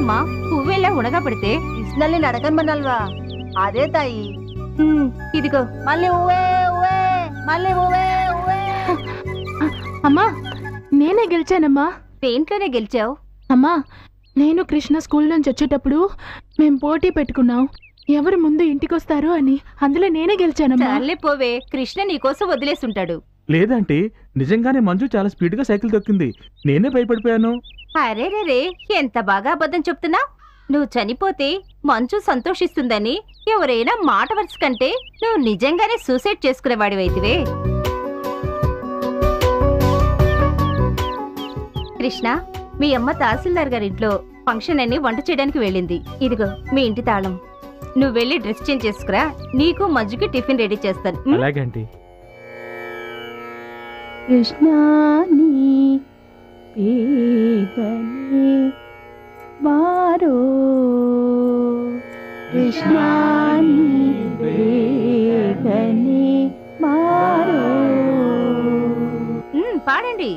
ఏంటమ్మా పువ్వెలా ఉడగా పడితే కృష్ణల్ని నడకమనల్వా అదే తాయి ఉమ్, ఇదిగో మళ్ళీ ఊవే ఊవే మళ్ళీ ఊవే ఊవే అమ్మా నేనే గెలిచానమ్మా దేంట్లోనే గెలిచావు అమ్మా నేను కృష్ణ స్కూల్ నుంచి వచ్చేటప్పుడు మేం పోటీ పెట్టుకున్నాం ఎవరు ముందు ఇంటికొస్తారు అని అందులో నేనే గెలిచానమ్మా చాలే పోవే కృష్ణ నీకోసం వదిలేసుంటాడు లేదంటే నిజంగానే మంజు చాలా స్పీడ్గా సైకిల్ తొక్కింది నేనే భయపడిపోయాను అరే రే ఎంత బాగా అబద్ధం చెప్తున్నా నువ్వు చనిపోతే మంచు సంతోషిస్తుందని ఎవరైనా మాట వరుస కంటే నువ్వు నిజంగానే సూసైడ్ చేసుకునేవాడివైతివే కృష్ణ మీ అమ్మ తహసీల్దార్ గారింట్లో ఫంక్షన్ అని వంట చేయడానికి వెళ్ళింది ఇదిగో మీ ఇంటి తాళం నువ్వు వెళ్ళి డ్రెస్ చేంజ్ చేసుకురా నీకు మంజుకి టిఫిన్ రెడీ చేస్తాను ఉం? అలాగే ఆంటీ కృష్ణాని పేగని మారో కృష్ణాని పేగని మారో ఉం, పాడండి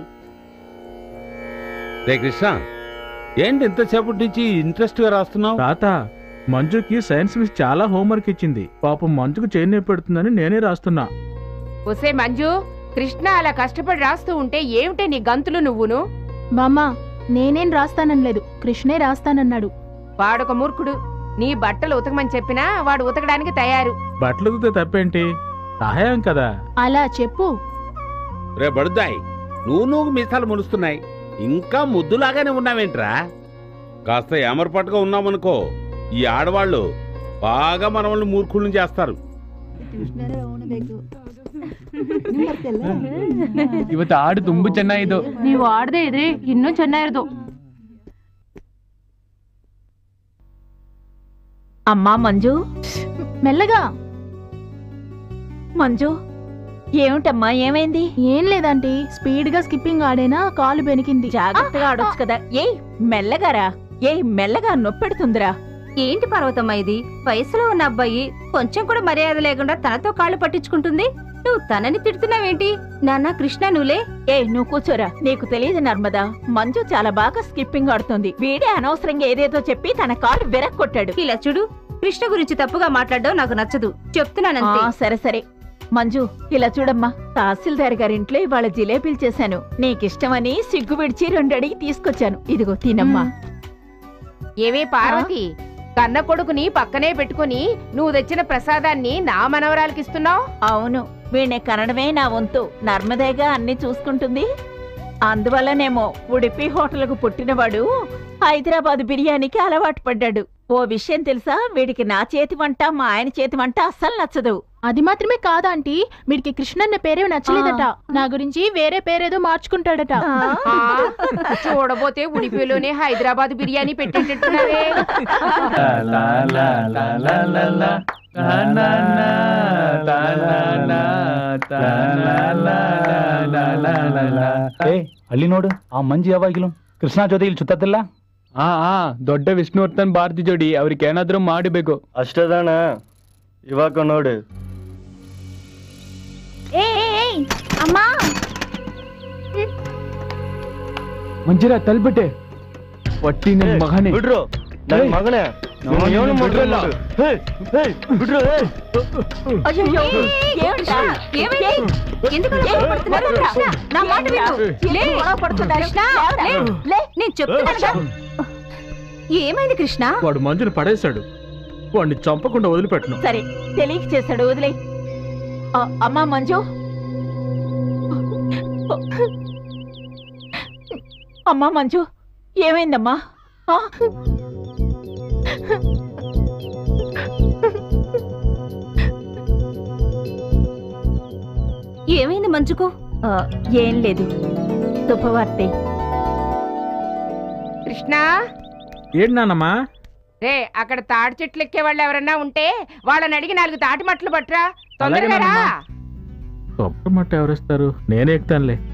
రే కృష్ణ ఏంటి ఇంతసేపటి నుంచి ఇంట్రెస్ట్ గా రాస్తున్నావు తాత మంజుకి సైన్స్ మిస్ చాలా హోంవర్క్ ఇచ్చింది పాపం మంజుకు చేయని పెడుతుందని నేనే రాస్తున్నా ఒసే మంజు కృష్ణ అలా కష్టపడి రాస్తూ ఉంటే ఏమిటే నీ గంతులు నువ్వును బామ్మ నేనేం రాస్తాననలేదు కృష్ణే రాస్తానన్నాడు వాడొక మూర్ఖుడు నీ బట్టలు ఉతకమని చెప్పినా వాడు ఉతకడానికి తయారు బట్టలు ఉతికితే తప్పేంటి సహాయం కదా అలా చెప్పు రే బడుద్దాయ్ నువ్వు నువ్వు మీసాలు ములుస్తున్నాయి ఇంకా ముద్దులాగానే ఉన్నావేంట్రా కాస్త ఏమరపాటుగా ఉన్నామనుకో ఈ ఆడవాళ్ళు బాగా మనల్ని మూర్ఖుల్ని చేస్తారు ಇವತ್ತು ಹಾಡು ತುಂಬಾ ಚೆನ್ನಾಗಿತ್ತು ನೀವು ಆಡದೆ ಇದ್ರೆ ಇನ್ನೂ ಚೆನ್ನಾಗಿರೋದು అమ్మా మంజు మెల్లగా మంజు ఏమిటమ్మా ఏమైంది ఏం లేదంటీ స్పీడ్ గా స్కిప్పింగ్ ఆడేనా కాలు బెనికింది జాగ్రత్తగా ఆడొచ్చు కదా ఏయ్ మెల్లగారా ఏయ్ మెల్లగా నొప్పెడుతుందిరా ఏంటి పర్వతమ్మ ఇది వయసులో ఉన్న అబ్బాయి కొంచెం కూడా మర్యాద లేకుండా తనతో కాళ్ళు పట్టించుకుంటుంది నువ్వు తనని తిడుతున్నావేంటి నాన్న కృష్ణ నువ్వులే ఏ నువ్వు కూర్చోరా నీకు తెలియదు నర్మదా మంజు చాలా బాగా స్కిప్పింగ్ ఆడుతుంది వీడే అనవసరంగా ఏదేదో చెప్పి తన కాలు విరక్కొట్టాడు ఇలా చూడు కృష్ణ గురించి తప్పుగా మాట్లాడడం నాకు నచ్చదు చెప్తున్నానంతే ఆ, సరే సరే మంజు ఇలా చూడమ్మా తహసీల్దార్ గారింట్లో ఇవాళ జిలేబీలు చేశాను నీకిష్టమని సిగ్గు విడిచి రెండు అడిగి తీసుకొచ్చాను ఇదిగో తినమ్మా ఏవే పార్వతి కన్న కొడుకుని పక్కనే పెట్టుకుని నువ్వు తెచ్చిన ప్రసాదాన్ని నా మనవరాలకి ఇస్తున్నావు అవును వీణ్ణి కనడమే నా వంతు నర్మదేగా అన్ని చూసుకుంటుంది అందువల్లనేమో ఉడిపి హోటల్కు పుట్టినవాడు హైదరాబాద్ బిర్యానీకి అలవాటు పడ్డాడు ఓ విషయం తెలుసా వీడికి నా చేతి వంట మా ఆయన చేతి వంట అస్సలు నచ్చదు అది మాత్రమే కాదాంటీ వీడికి కృష్ణ అన్న పేరే నచ్చలేదట నా గురించి వేరే పేరేదో మార్చుకుంటాడట ఆ, చూడబోతే ఉడిపిలోనే హైదరాబాద్ బిర్యానీ పెట్టేటట్టున్నావే ಏ ಅಲ್ಲಿ ನೋಡು ಆ ಮಂಜು ಯಾವಾಗಲೂ ಕೃಷ್ಣ ಜೊತೆ ಇಲ್ಲಿ ಸುತ್ತತ್ತಿಲ್ಲ ಹಾ ಹಾ ದೊಡ್ಡ ವಿಷ್ಣುವರ್ಧನ್ ಭಾರತಿ ಜೋಡಿ ಅವ್ರಿಗೆ ಏನಾದ್ರೂ ಮಾಡಬೇಕು ಅಷ್ಟದಾನ ಇವಾಗ ನೋಡು అమ్మా ಮಂಜಿರ ತಲ್ಬಿಟ್ಟೆ ಒಟ್ಟಿ ನನ್ ಮಗನೇ ಬಿಡ್ರು ನನ್ ಏಯ್. ಮಗನೇ ನಾನು ನೀನು ಏನು ನಿನ್ನ ಮಾಡ್ರಲ್ಲ ಬಿಡ್ರಲ್ಲ. ಹೇ ಹೇ ಬಿಡ್ರು ಹೇ అయ్యయ్యో, ఏమిటా? ఏమైంది? ఏ- ఎందుకు అలా ఏ- గొడవపడుతున్నారు? వదలరా. కృష్ణ, నా మాట విను. ఎందుకు లే. గొడవ పడుతున్నారు? కృష్ణ, లేవరా? లే. లే. నేను చెప్తున్నానుగా ఏమైంది కృష్ణ వాడు మంజుని పడేశాడు వాడిని చంపకుండా వదిలిపెట్టను సరే తెలియక చేశాడు వదిలే ఆ, అమ్మా మంజు అమ్మా మంజు ఏమైందమ్మా ఆ? ఏమైంది మంచుకు ఆ, ఏం లేదు శుభవార్తె కృష్ణ ఏంటి నాన్నమ్మా రే అక్కడ తాడి చెట్లు ఎక్కే వాళ్ళు ఎవరన్నా ఉంటే వాళ్ళని అడిగి నాలుగు తాటి మట్టలు పట్టరా తొందరగా రా కొబ్బరి మట్ట ఎవరిస్తారు నేనే ఎక్కుతానులే